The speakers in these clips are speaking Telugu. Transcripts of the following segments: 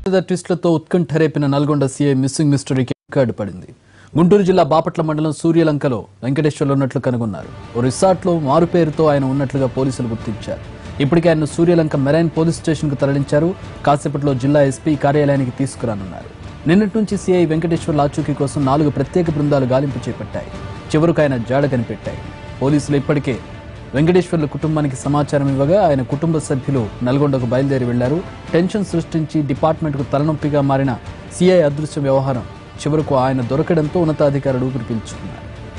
పెద్ద ట్విస్టులతో ఉత్కంఠ రేపిన నల్గొండ సీఐ మిస్సింగ్ మిస్టరీకి రికార్డు పడింది గుంటూరు జిల్లా బాపట్ల మండలం సూర్యలంకలో వెంకటేశ్వర్లు ఉన్నట్లు కనుగొన్నారు ఓ రిసార్ట్లో మారు పేరుతో ఆయన ఉన్నట్లుగా పోలీసులు గుర్తించారు ఇప్పటికే ఆయన సూర్యలంక మెరైన్ పోలీస్ స్టేషన్ కు తరలించారు కాసేపట్లో జిల్లా ఎస్పీ కార్యాలయానికి తీసుకురానున్నారు నిన్నటి నుంచి సీఐ వెంకటేశ్వర్ల ఆచూకీ కోసం నాలుగు ప్రత్యేక బృందాలు గాలింపు చేపట్టాయి చివరకు ఆయన జాడ కనిపెట్టాయి పోలీసులు ఇప్పటికే వెంకటేశ్వర్ల కుటుంబానికి సమాచారం ఇవ్వగా ఆయన కుటుంబ సభ్యులు నల్గొండకు బయలుదేరి వెళ్లారు టెన్షన్ సృష్టించి డిపార్ట్మెంట్కు తలనొప్పిగా మారిన సీఐ అదృశ్య వ్యవహారం చివరకు ఆయన దొరకడంతో ఉన్నతాధికారులు ఊపిరి పీల్చుకున్నారు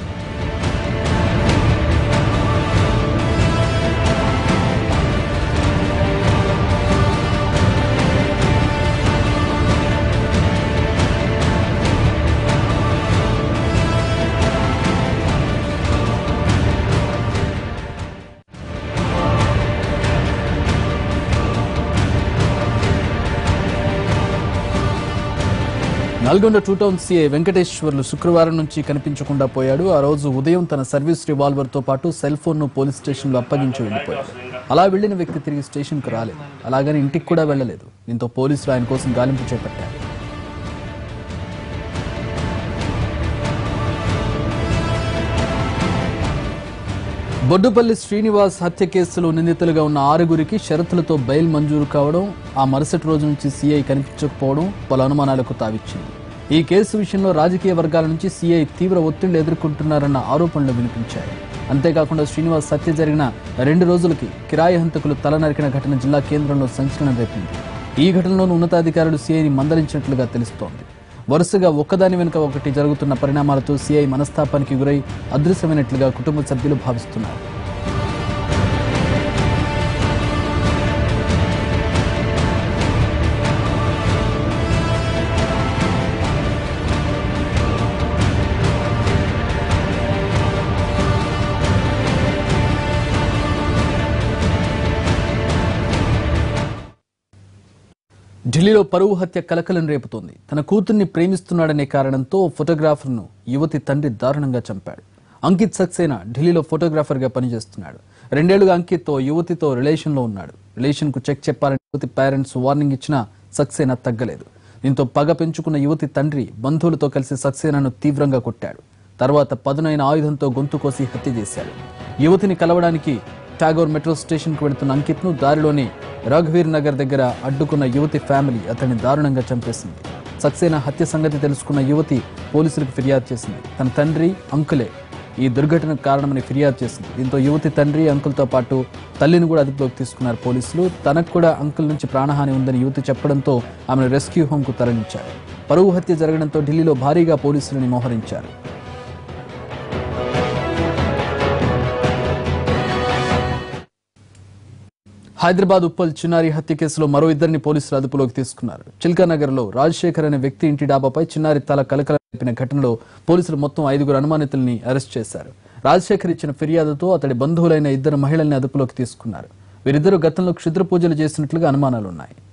Nalgonda two town CI Venkateswarlu శుక్రవారం నుంచి కనిపించకుండా పోయాడు ఆ రోజు ఉదయం తన సర్వీస్ రివాల్వర్ తో పాటు సెల్ ఫోన్ ను పోలీస్ స్టేషన్ లో అప్పగించి వెళ్లిపోయాడు అలా వెళ్లిన వ్యక్తి తిరిగి స్టేషన్ కు రాలేదు అలాగని ఇంటికి కూడా వెళ్లలేదు దీంతో పోలీసులు ఆయన కోసం గాలింపు చేపట్టారు బొడ్డుపల్లి శ్రీనివాస్ హత్య కేసులో నిందితులుగా ఉన్న ఆరుగురికి షరతులతో బెయిల్ మంజూరు కావడం ఆ మరుసటి రోజు నుంచి సీఐ కనిపించకపోవడం పలు అనుమానాలకు తావిచ్చింది ఈ కేసు విషయంలో రాజకీయ వర్గాల నుంచి సీఐ తీవ్ర ఒత్తిళ్లు ఎదుర్కొంటున్నారన్న ఆరోపణలు వినిపించాయి అంతేకాకుండా శ్రీనివాస్ హత్య జరిగిన రెండు రోజులకి కిరాయి హంతకులు తల నరికిన ఘటన జిల్లా కేంద్రంలో సంచలనం రేపింది ఈ ఘటనలోనూ ఉన్నతాధికారులు సీఐని మందలించినట్లుగా తెలుస్తోంది వరుసగా ఒక్కదాని వెనుక ఒకటి జరుగుతున్న పరిణామాలతో సీఐ మనస్తాపానికి గురై అదృశ్యమైనట్లుగా కుటుంబ సభ్యులు భావిస్తున్నారు ఢిల్లీలో పరువు హత్య కలకలం రేపుతోంది తన కూతుర్ని ప్రేమిస్తున్నాడనే కారణంతో ఓ ఫోటోగ్రాఫర్ను యువతి తండ్రి దారుణంగా చంపాడు అంకిత్ సక్సేనా ఢిల్లీలో ఫోటోగ్రాఫర్గా పనిచేస్తున్నాడు రెండేళ్లుగా అంకిత్ ఓ యువతితో రిలేషన్లో ఉన్నాడు రిలేషన్కు చెక్ చెప్పాలని యువతి పేరెంట్స్ వార్నింగ్ ఇచ్చినా సక్సేనా తగ్గలేదు దీంతో పగ పెంచుకున్న యువతి తండ్రి బంధువులతో కలిసి సక్సేనాను తీవ్రంగా కొట్టాడు తర్వాత పదునైన ఆయుధంతో గొంతు కోసి హత్య చేశాడు యువతిని కలవడానికి టాగోర్ మెట్రో స్టేషన్ కు వెళుతున్న అంకిత్ ను దారిలోని రఘువీర్ నగర్ దగ్గర అడ్డుకున్న యువతి ఫ్యామిలీ అతన్ని దారుణంగా చంపేసింది సక్సేనా హత్య సంగతి తెలుసుకున్న యువతి పోలీసులకు ఫిర్యాదు చేసింది తన తండ్రి అంకులే ఈ దుర్ఘటనకు కారణమని ఫిర్యాదు చేసింది దీంతో యువతి తండ్రి అంకుల్తో పాటు తల్లిని కూడా అదుపులోకి తీసుకున్నారు పోలీసులు తనకు కూడా అంకుల్ నుంచి ప్రాణహాని ఉందని యువతి చెప్పడంతో ఆమెను రెస్క్యూ హోమ్ కు తరలించారు పరువు హత్య జరగడంతో ఢిల్లీలో భారీగా పోలీసులని మోహరించారు హైదరాబాద్ ఉప్పల్ చిన్నారి హత్య కేసులో మరో ఇద్దరిని పోలీసులు అదుపులోకి తీసుకున్నారు చిల్కానగర్ లో రాజశేఖర్ అనే వ్యక్తి ఇంటి డాబాపై చిన్నారి తల కలకల రేపిన ఘటనలో పోలీసులు మొత్తం ఐదుగురు అనుమానితుల్ని అరెస్ట్ చేశారు రాజశేఖర్ ఇచ్చిన ఫిర్యాదుతో అతడి బంధువులైన ఇద్దరు మహిళల్ని అదుపులోకి తీసుకున్నారు వీరిద్దరూ గతంలో క్షుద్ర పూజలు చేసినట్లుగా అనుమానాలున్నాయి